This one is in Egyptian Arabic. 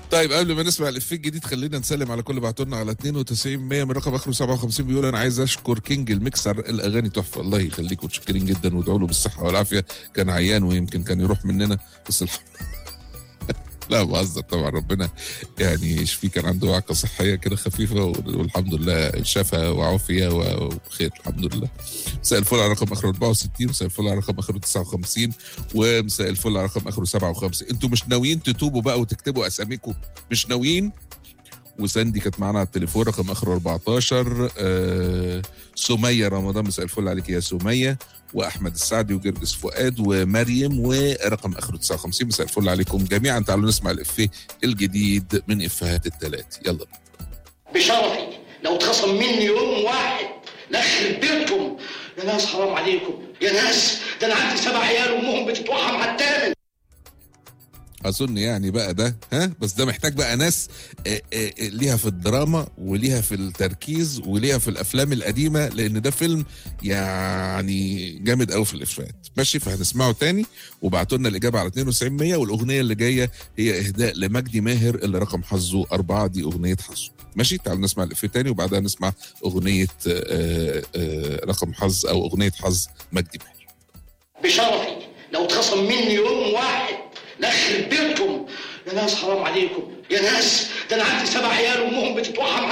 طيب قبل ما نسمع الافيه الجديد خلينا نسلم على كل بعتوا لنا على 92 100 من رقم اخره 57 بيقول انا عايز اشكر كينج الميكسر الاغاني تحفه الله يخليكم متشكرين جدا وادعوا له بالصحه والعافيه كان عيان ويمكن كان يروح مننا بس الحمد لا بهزر طبعا ربنا يعني يشفيه كان عنده وعكه صحيه كده خفيفه والحمد لله شفى وعافيه وبخير الحمد لله مساء الفل على رقم اخره 64 مساء الفل على رقم اخره 59 ومساء الفل على رقم اخره 57 انتوا مش ناويين تتوبوا بقى وتكتبوا اساميكم مش ناويين وساندي كانت معانا على التليفون رقم اخره 14 آه سميه رمضان مساء الفل عليك يا سميه واحمد السعدي وجرجس فؤاد ومريم ورقم اخره 59 مساء الفل عليكم جميعا تعالوا نسمع الافيه الجديد من افيهات الثلاث يلا بينا بشرفي لو اتخصم مني يوم واحد لخرب بيتكم يا ناس حرام عليكم يا ناس ده انا عندي سبع عيال وامهم بتتوحم على الثامن اظن يعني بقى ده ها بس ده محتاج بقى ناس آه، آه، آه، ليها في الدراما وليها في التركيز وليها في الافلام القديمه لان ده فيلم يعني جامد قوي في الافيهات ماشي فهنسمعه تاني وبعتوا لنا الاجابه على 92 والاغنيه اللي جايه هي اهداء لمجدي ماهر اللي رقم حظه أربعة دي اغنيه حظه ماشي تعالوا نسمع الافيه تاني وبعدها نسمع اغنيه آه، آه، رقم حظ او اغنيه حظ مجدي ماهر بشرفي لو اتخصم مني يوم واحد لخرب بيتكم يا ناس حرام عليكم يا ناس ده انا عندي سبع عيال وامهم بتتوحم على